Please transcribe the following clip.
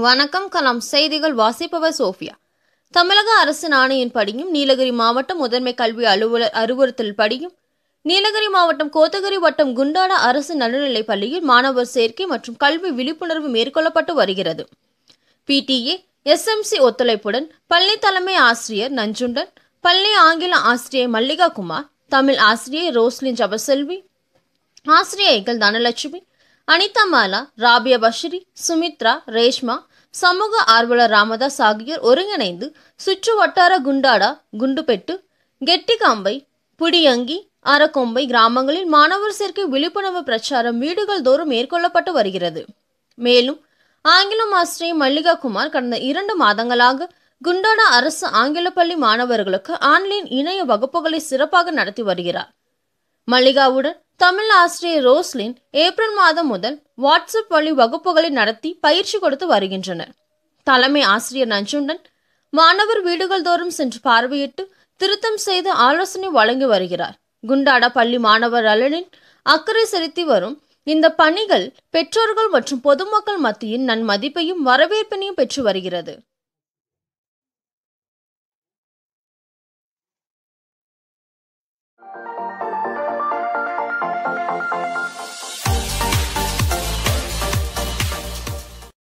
வணக்கம் கலாம் செய்திகள் வாசிப்பவர் சோஃபியா தமிழக அரசின் ஆணையின்படியும் நீலகிரி மாவட்ட முதன்மை கல்வி அலுவலர் அறிவுறுத்தல் படியும் நீலகிரி மாவட்டம் கோத்தகிரி வட்டம் குண்டாட அரசு நடுநிலைப் பள்ளியில் மாணவர் சேர்க்கை மற்றும் கல்வி விழிப்புணர்வு மேற்கொள்ளப்பட்டு வருகிறது பிடிஏ எஸ்எம்சி ஒத்துழைப்புடன் பள்ளி தலைமை ஆசிரியர் நஞ்சுண்டன் பள்ளி ஆங்கில ஆசிரியர் மல்லிகா குமார் தமிழ் ஆசிரியர் ரோஸ்லின் ஜபசெல்வி ஆசிரியைகள் தனலட்சுமி அனிதா மாலா ராபியா பஷிரி சுமித்ரா ரேஷ்மா சமூக ஆர்வலர் ராமதாஸ் ஆகியோர் ஒருங்கிணைந்து சுற்று வட்டார குண்டாடா குண்டுபெட்டு கெட்டிகாம்பை புடியங்கி அரக்கொம்பை கிராமங்களில் மாணவர் சேர்க்கை விழிப்புணர்வு பிரச்சாரம் வீடுகள் தோறும் மேற்கொள்ளப்பட்டு வருகிறது மேலும் ஆங்கிலம் ஆசிரியர் மல்லிகா குமார் கடந்த இரண்டு மாதங்களாக குண்டாடா அரசு ஆங்கில பள்ளி மாணவர்களுக்கு ஆன்லைன் இணைய வகுப்புகளை சிறப்பாக நடத்தி வருகிறார் மல்லிகாவுடன் தமிழ் ஆசிரியர் ரோஸ்லின் ஏப்ரல் மாதம் முதல் வாட்ஸ்அப் வழி வகுப்புகளை நடத்தி பயிற்சி கொடுத்து வருகின்றனர் தலைமை ஆசிரியர் நஞ்சுண்டன் மாணவர் வீடுகள் தோறும் சென்று பார்வையிட்டு திருத்தம் செய்து ஆலோசனை வழங்கி வருகிறார் குண்டாடா பள்ளி மாணவர் நலனில் அக்கறை செலுத்தி வரும் இந்த பணிகள் பெற்றோர்கள் மற்றும் பொதுமக்கள் மத்தியில் நன்மதிப்பையும் வரவேற்பினையும் பெற்று வருகிறது